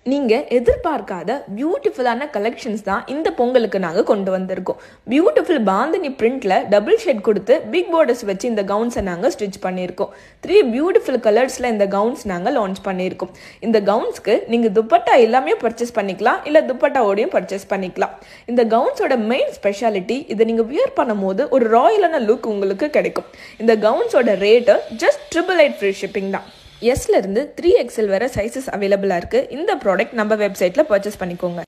நீங்கள் எதிர்பார்க்காத பியூட்டிஃபுல்லான கலெக்ஷன்ஸ் தான் இந்த பொங்கலுக்கு நாங்கள் கொண்டு வந்திருக்கோம் பியூட்டிஃபுல் பாந்தினி பிரிண்டில் டபுள் ஷேட் கொடுத்து பிக் பார்டர்ஸ் வச்சு இந்த கவுன்ஸை நாங்கள் ஸ்டிச் பண்ணியிருக்கோம் த்ரீ பியூட்டிஃபுல் கலர்ஸில் இந்த கவுன்ஸ் நாங்கள் லான்ச் பண்ணியிருக்கோம் இந்த கவுன்ஸ்க்கு நீங்கள் துப்பட்டா எல்லாமே பர்ச்சேஸ் பண்ணிக்கலாம் இல்லை துப்பட்டாவோடையும் பர்ச்சேஸ் பண்ணிக்கலாம் இந்த கவுன்ஸோட மெயின் ஸ்பெஷாலிட்டி இதை நீங்கள் வியர் பண்ணும்போது ஒரு ராயலான லுக் உங்களுக்கு கிடைக்கும் இந்த கவுன்ஸோட rate just triple eight free shipping தான் எஸ்லேருந்து த்ரீ எக்ஸல் வரை சைஸஸ் அவைலபிளாக இருக்குது இந்த ப்ராடக்ட் நம்ம வெப்சைட்டில் பர்ச்சேஸ் பண்ணிக்கோங்க